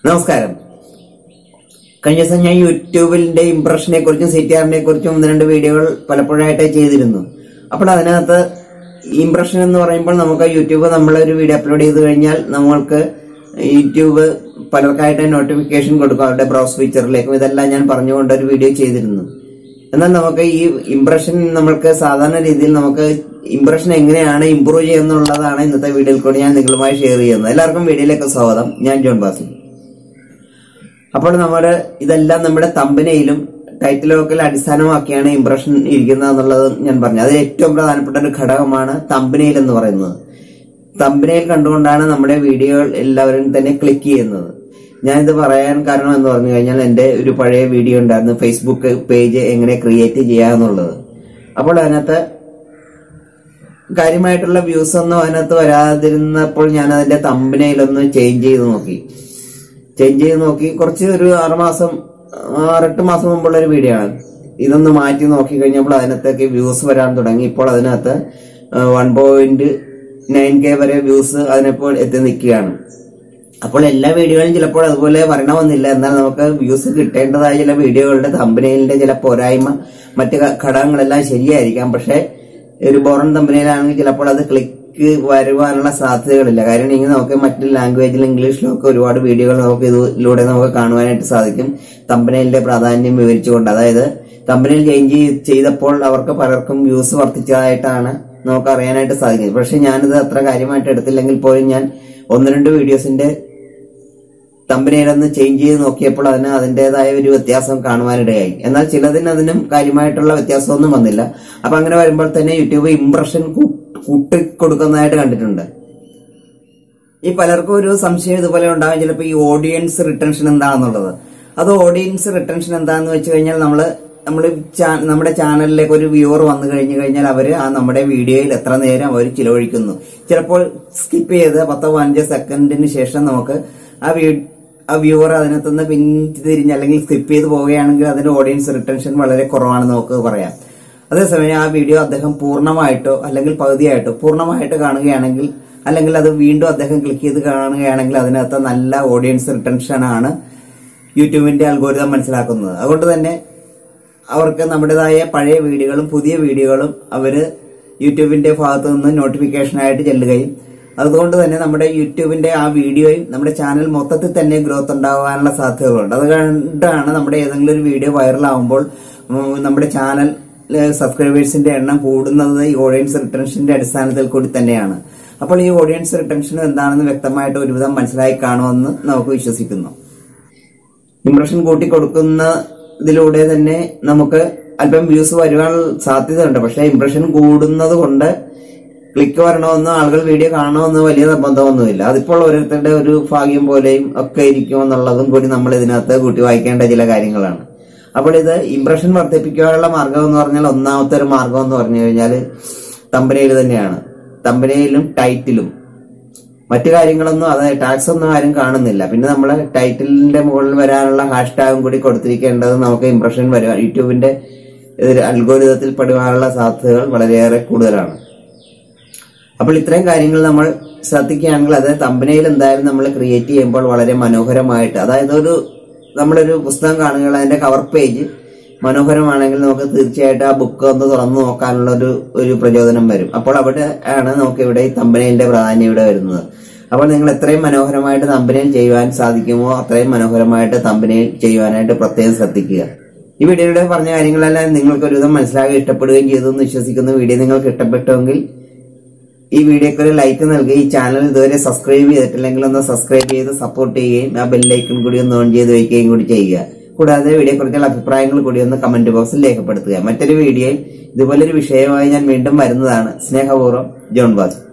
നമസ്കാരം കഴിഞ്ഞ ദിവസം ഞാൻ യൂട്യൂബിന്റെ ഇംപ്രഷനെ കുറിച്ചും സി ടി ആറിനെ കുറിച്ചും ഒന്ന് രണ്ട് വീഡിയോകൾ പലപ്പോഴായിട്ട് ചെയ്തിരുന്നു അപ്പോൾ അതിനകത്ത് ഇംപ്രഷൻ എന്ന് പറയുമ്പോൾ നമുക്ക് യൂട്യൂബ് നമ്മൾ ഒരു വീഡിയോ അപ്ലോഡ് ചെയ്ത് കഴിഞ്ഞാൽ നമ്മൾക്ക് യൂട്യൂബ് പലർക്കായിട്ട് നോട്ടിഫിക്കേഷൻ കൊടുക്കും അവരുടെ ബ്രൗസ് ഫീച്ചറിലേക്കും ഇതെല്ലാം ഞാൻ പറഞ്ഞുകൊണ്ട് ഒരു വീഡിയോ ചെയ്തിരുന്നു എന്നാൽ നമുക്ക് ഈ ഇംപ്രഷൻ നമ്മൾക്ക് സാധാരണ രീതിയിൽ നമുക്ക് ഇംപ്രഷൻ എങ്ങനെയാണ് ഇംപ്രൂവ് ചെയ്യുന്നുള്ളതാണ് ഇന്നത്തെ വീഡിയോയിൽ കൂടി ഞാൻ നിങ്ങളുമായി ഷെയർ ചെയ്യുന്നത് എല്ലാവർക്കും വീഡിയോയിലേക്ക് സ്വാഗതം ഞാൻ ജോൺ ബാസി അപ്പോൾ നമ്മുടെ ഇതെല്ലാം നമ്മുടെ തമ്പനയിലും ടൈറ്റിലൊക്കെ അടിസ്ഥാനമാക്കിയാണ് ഇംപ്രഷൻ ഇരിക്കുന്നത് എന്നുള്ളത് ഞാൻ പറഞ്ഞു അത് ഏറ്റവും പ്രധാനപ്പെട്ട ഒരു ഘടകമാണ് തമ്പനയിൽ എന്ന് പറയുന്നത് തമ്പനയിൽ കണ്ടുകൊണ്ടാണ് നമ്മുടെ വീഡിയോകൾ എല്ലാവരും തന്നെ ക്ലിക്ക് ചെയ്യുന്നത് ഞാനിത് പറയാൻ കാരണം എന്ന് പറഞ്ഞു കഴിഞ്ഞാൽ എൻ്റെ ഒരു പഴയ വീഡിയോ ഉണ്ടായിരുന്നു ഫേസ്ബുക്ക് പേജ് എങ്ങനെ ക്രിയേറ്റ് ചെയ്യാന്നുള്ളത് അപ്പോൾ അതിനകത്ത് കാര്യമായിട്ടുള്ള വ്യൂസ് ഒന്നും അതിനകത്ത് വരാതിരുന്നപ്പോൾ ഞാൻ അതിന്റെ തമ്പനയിലൊന്ന് ചേഞ്ച് ചെയ്ത് നോക്കി ചേഞ്ച് ചെയ്ത് നോക്കി കുറച്ച് ഒരു ആറുമാസം ആറെട്ട് മാസം മുമ്പുള്ള ഒരു വീഡിയോ ആണ് ഇതൊന്ന് മാറ്റി നോക്കി കഴിഞ്ഞപ്പോൾ അതിനകത്തേക്ക് വ്യൂസ് വരാൻ തുടങ്ങി ഇപ്പോൾ അതിനകത്ത് വൺ പോയിന്റ് നയൻ കെ വരെ വ്യൂസ് അതിനിപ്പോൾ എത്തി നിൽക്കുകയാണ് അപ്പോൾ എല്ലാ വീഡിയോകളും ചിലപ്പോൾ അതുപോലെ വരണമെന്നില്ല എന്നാൽ നമുക്ക് വ്യൂസ് കിട്ടേണ്ടതായ ചില വീഡിയോകളുടെ തമ്പനയിലിന്റെ ചില പോരായ്മ മറ്റ് ഘ- ഘടകങ്ങളെല്ലാം ശരിയായിരിക്കാം പക്ഷെ ഒരു ബോറൻ തമ്പനയിലാണെങ്കിൽ ചിലപ്പോൾ അത് ക്ലിക്ക് വരുവാനുള്ള സാധ്യതകളില്ല കാരണം ഇങ്ങനെ നമുക്ക് മറ്റ് ലാംഗ്വേജിലും ഇംഗ്ലീഷിലും ഒക്കെ ഒരുപാട് വീഡിയോകൾ നമുക്ക് ഇതിലൂടെ നമുക്ക് കാണുവാനായിട്ട് സാധിക്കും തമ്പനയിലിന്റെ പ്രാധാന്യം വിവരിച്ചുകൊണ്ട് അതായത് തമ്പനയിൽ ചേഞ്ച് ചെയ്തപ്പോൾ അവർക്ക് പലർക്കും വ്യൂസ് വർദ്ധിച്ചതായിട്ടാണ് നമുക്ക് അറിയാനായിട്ട് സാധിക്കുന്നത് പക്ഷെ ഞാനിത് അത്ര കാര്യമായിട്ട് എടുത്തില്ലെങ്കിൽ പോലും ഞാൻ ഒന്ന് രണ്ട് വീഡിയോസിന്റെ തമ്പനയിലൊന്ന് ചേഞ്ച് ചെയ്ത് നോക്കിയപ്പോൾ അതിന് അതിൻ്റെതായ ഒരു വ്യത്യാസം കാണുവാനിടയായി എന്നാൽ ചിലതിന് അതിനും കാര്യമായിട്ടുള്ള വ്യത്യാസമൊന്നും വന്നില്ല അപ്പൊ അങ്ങനെ വരുമ്പോൾ തന്നെ യൂട്യൂബ് ഇംപ്രഷൻ കൂട്ടി കൊടുക്കുന്നതായിട്ട് കണ്ടിട്ടുണ്ട് ഈ പലർക്കും ഒരു സംശയം ഇതുപോലെ ഉണ്ടാകും ചിലപ്പോൾ ഈ ഓഡിയൻസ് റിട്ടൻഷൻ എന്താണെന്നുള്ളത് അത് ഓഡിയൻസ് റിട്ടൻഷൻ എന്താണെന്ന് വെച്ച് കഴിഞ്ഞാൽ നമ്മള് നമ്മൾ നമ്മുടെ ചാനലിലേക്ക് ഒരു വ്യൂവർ വന്നു കഴിഞ്ഞു കഴിഞ്ഞാൽ അവര് ആ നമ്മുടെ വീഡിയോയിൽ എത്ര നേരം അവർ ചിലവഴിക്കുന്നു ചിലപ്പോൾ സ്കിപ്പ് ചെയ്ത് പത്തോ പതിനഞ്ചോ സെക്കൻഡിന് ശേഷം നമുക്ക് ആ വീ ആ വ്യൂവർ അതിനകത്തുനിന്ന് പിന്തിരിഞ്ഞ് അല്ലെങ്കിൽ സ്കിപ്പ് ചെയ്ത് പോവുകയാണെങ്കിൽ അതിന്റെ ഓഡിയൻസ് റിട്ടൻഷൻ വളരെ കുറവാണെന്ന് നമുക്ക് പറയാം അതേസമയം ആ വീഡിയോ അദ്ദേഹം പൂർണ്ണമായിട്ടോ അല്ലെങ്കിൽ പകുതിയായിട്ടോ പൂർണ്ണമായിട്ട് കാണുകയാണെങ്കിൽ അല്ലെങ്കിൽ അത് വീണ്ടും അദ്ദേഹം ക്ലിക്ക് ചെയ്ത് കാണുകയാണെങ്കിൽ അതിനകത്ത് നല്ല ഓഡിയൻസ് റിട്ടൻഷൻ ആണ് യൂട്യൂബിന്റെ അൽഗോരിതം മനസ്സിലാക്കുന്നത് അതുകൊണ്ട് തന്നെ അവർക്ക് നമ്മുടേതായ പഴയ വീഡിയോകളും പുതിയ വീഡിയോകളും അവര് യൂട്യൂബിന്റെ ഭാഗത്തു നിന്ന് നോട്ടിഫിക്കേഷൻ ആയിട്ട് ചെല്ലുകയും അതുകൊണ്ട് തന്നെ നമ്മുടെ യൂട്യൂബിന്റെ ആ വീഡിയോയും നമ്മുടെ ചാനൽ മൊത്തത്തിൽ തന്നെ ഗ്രോത്ത് ഉണ്ടാകാനുള്ള സാധ്യതകളുണ്ട് അതുകൊണ്ടാണ് നമ്മുടെ ഏതെങ്കിലും ഒരു വീഡിയോ വൈറലാവുമ്പോൾ ഉം, നമ്മുടെ ചാനൽ സബ്സ്ക്രൈബേഴ്സിന്റെ എണ്ണം കൂടുന്നത് ഈ ഓഡിയൻസ് റിട്ടൻഷന്റെ അടിസ്ഥാനത്തിൽ കൂടി തന്നെയാണ് അപ്പോൾ ഈ ഓഡിയൻസ് റിട്ടൻഷൻ എന്താണെന്ന് വ്യക്തമായിട്ട് ഒരുവിധം മനസ്സിലായി കാണുമെന്ന് നമുക്ക് വിശ്വസിക്കുന്നു ഇംപ്രഷൻ കൂട്ടി കൊടുക്കുന്നതിലൂടെ തന്നെ നമുക്ക് അല്പം വ്യൂസ് വരുവാൻ സാധ്യതയുണ്ട് പക്ഷെ ഇംപ്രഷൻ കൂടുന്നത് കൊണ്ട് ക്ലിക്ക് വരണമെന്നോ ആളുകൾ വീഡിയോ കാണണമെന്നോ വലിയ നിർബന്ധമൊന്നുമില്ല അതിപ്പോൾ ഓരോരുത്തരുടെ ഒരു ഭാഗ്യം പോലെയും ഒക്കെ ഇരിക്കുമെന്നുള്ളതും കൂടി നമ്മൾ ഇതിനകത്ത് കൂട്ടി വായിക്കേണ്ട ചില കാര്യങ്ങളാണ് അപ്പോൾ ഇത് ഇംപ്രഷൻ വർദ്ധിപ്പിക്കാനുള്ള മാർഗം എന്ന് പറഞ്ഞാൽ ഒന്നാമത്തെ ഒരു മാർഗം എന്ന് പറഞ്ഞു കഴിഞ്ഞാൽ തമ്പനയിൽ തന്നെയാണ് തമ്പനയിലും ടൈറ്റിലും മറ്റു കാര്യങ്ങളൊന്നും അതായത് ടാക്സ് ഒന്നും ആരും കാണുന്നില്ല പിന്നെ നമ്മൾ ടൈറ്റിലിന്റെ മുകളിൽ വരാനുള്ള ഹാഷ് ടാഗും കൂടി കൊടുത്തിരിക്കേണ്ടത് നമുക്ക് ഇംപ്രഷൻ വരുവാൻ യൂട്യൂബിന്റെ അൽഗോരിതത്തിൽ പെടുവാനുള്ള സാധ്യതകൾ വളരെയേറെ കൂടുതലാണ് അപ്പോൾ ഇത്രയും കാര്യങ്ങൾ നമ്മൾ ശ്രദ്ധിക്കുകയാണെങ്കിൽ അത് തമ്പനയിൽ എന്തായാലും നമ്മൾ ക്രിയേറ്റ് ചെയ്യുമ്പോൾ വളരെ മനോഹരമായിട്ട് അതായത് ഒരു നമ്മളൊരു പുസ്തകം കാണുകയുള്ള അതിന്റെ കവർ പേജ് മനോഹരമാണെങ്കിൽ നമുക്ക് തീർച്ചയായിട്ടും ആ ബുക്ക് ഒന്ന് തുറന്നു നോക്കാനുള്ള ഒരു ഒരു പ്രചോദനം വരും അപ്പോൾ അവിടെ ആണ് നമുക്ക് ഇവിടെ ഈ തമ്പനയിലിന്റെ പ്രാധാന്യം ഇവിടെ വരുന്നത് അപ്പോൾ നിങ്ങൾ എത്രയും മനോഹരമായിട്ട് തമ്പനയിൽ ചെയ്യുവാൻ സാധിക്കുമോ അത്രയും മനോഹരമായിട്ട് തമ്പനയിൽ ചെയ്യുവാനായിട്ട് പ്രത്യേകം ശ്രദ്ധിക്കുക ഈ വീഡിയോയുടെ പറഞ്ഞ കാര്യങ്ങളെല്ലാം നിങ്ങൾക്ക് ഒരുവിധം മനസ്സിലാക്കി ഇഷ്ടപ്പെടുകയും ചെയ്തു എന്ന് വിശ്വസിക്കുന്നു വീഡിയോ നിങ്ങൾക്ക് ഇഷ്ടപ്പെട്ടുവെങ്കിൽ ഈ വീഡിയോക്ക് ഒരു ലൈക്ക് നൽകുക ഈ ചാനൽ ഇതുവരെ സബ്സ്ക്രൈബ് ചെയ്തിട്ടില്ലെങ്കിൽ ഒന്ന് സബ്സ്ക്രൈബ് ചെയ്ത് സപ്പോർട്ട് ചെയ്യുകയും ആ ബെല്ലൈക്കൺ കൂടി ഒന്ന് ഓൺ ചെയ്ത് വയ്ക്കുകയും കൂടി ചെയ്യുക കൂടാതെ വീഡിയോ കുറിച്ചുള്ള അഭിപ്രായങ്ങൾ കൂടി ഒന്ന് കമന്റ് ബോക്സിൽ രേഖപ്പെടുത്തുക മറ്റൊരു വീഡിയോയിൽ ഇതുപോലൊരു വിഷയമായി ഞാൻ വീണ്ടും വരുന്നതാണ് സ്നേഹപൂർവ്വം ജോൺ ബാസ്